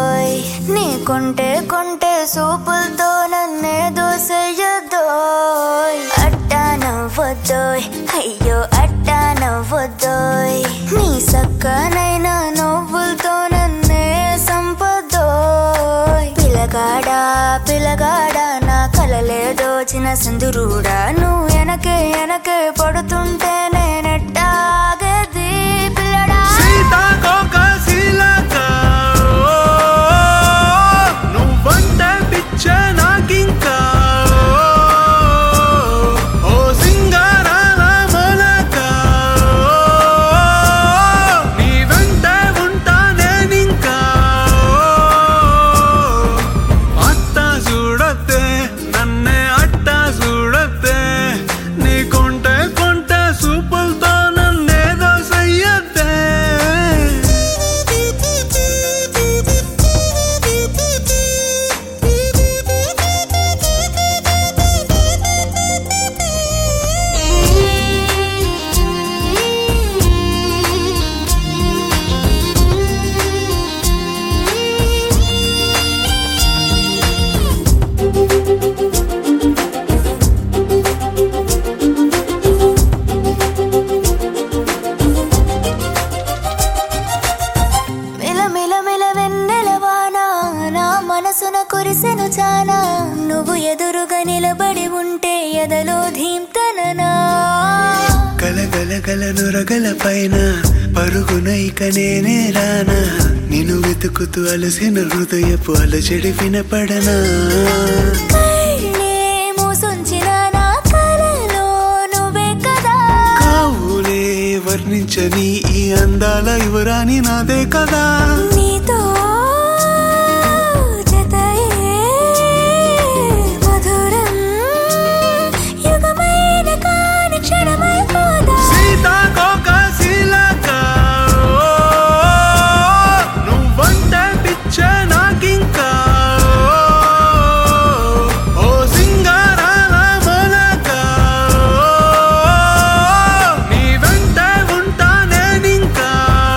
చూడద్దోయ్ నీ కొంటే కొంటే సూపులతో నన్నే దోసెయ్యద్దోయ్ అట్టా నవ్వద్దోయ్ అయ్యో అట్టా నవ్వద్దోయ్ నీ సక్కనైన నవ్వులతో నన్నే సంపదోయ్ పిలగాడా పిలగాడా నా కలలే దోచిన సింధురుడా నువ్వు వెనకే వెనకే పడుతుంటే నేనెట్టాగది పిల్లడా సీతాకోక శీలక నువ్వంటే పిచ్చ నాకింకా ఓ సింగారాల మొలక నీ వెంట ఉంటా నేనింకా అట్ట చూడద్దే నన్నే అట్ట చూడద్దే నీ కొంటే కొంటే సూపులతో నన్నేదో సయ్యద్దే మిల మిల మిల వెన్నెలవానా నా మనసున కురిసెను చానా నువ్వు ఎదురుగా నిలబడి ఉంటే ఎదలో ధీంతననా గలగల గల నురగల పైన పరుగునైక నేనే రానా నిన్ను వెతుకుతూ అలసిన హృదయపు అలజడి వినపడనా కళ్ళే మూసుంచిన నా కలలో నువ్వే కదా కావులే వర్ణించని ఈ అందాల యువరాణి నాదే కదా నీతో జతయే మధురం యుగమైన కాని క్షణమైపోదా సీతాకోక శీలక నువ్వంటే పిచ్చ నాకింకా ఓ సింగారాల మొలక నీ వెంట ఉంటా నేనింకా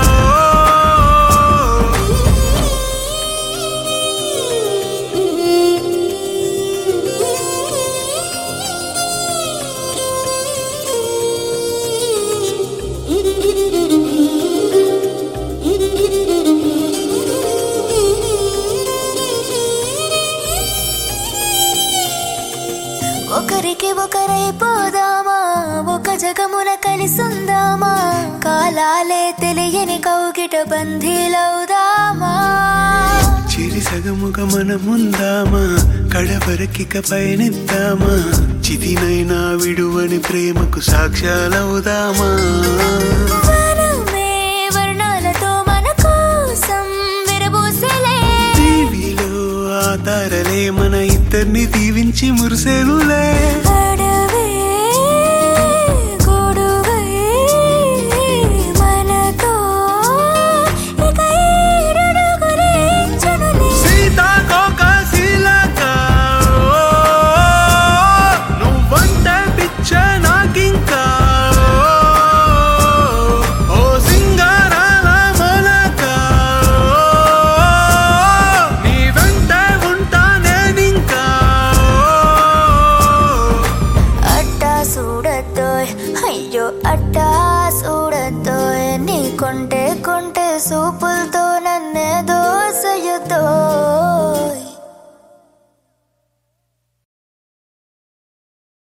ఒకరికి ఒకరైపోదామా ఒక జగమున కలిసుందామా కాలాలే తెలియని కౌగిట బంధీలవుదామా చిరి సగముగా మనముందామా కడవరకిక పయనిద్దామా చితినైనా విడువని ప్రేమకు సాక్ష్యాలవుదామా వరమే వర్ణాలతో మన కోసం విరబూసలే టీవీలో ఆ తారలే మన ఇద్దరిని దీవించి మురిసేనులే అడవే గొడువై మనతో ఇక ఈరడుగులే చనులే సీతాకోక శీలక నువ్వంటే పిచ్చ నాకింకా ఓ సింగారాల మొలక నీ వెంట ఉంటా నేనింకా అట్టా చూడద్దోయ్ అయ్యో అట్టా చూడద్దోయ్ నీ కొంటే కొంటే సూపులతో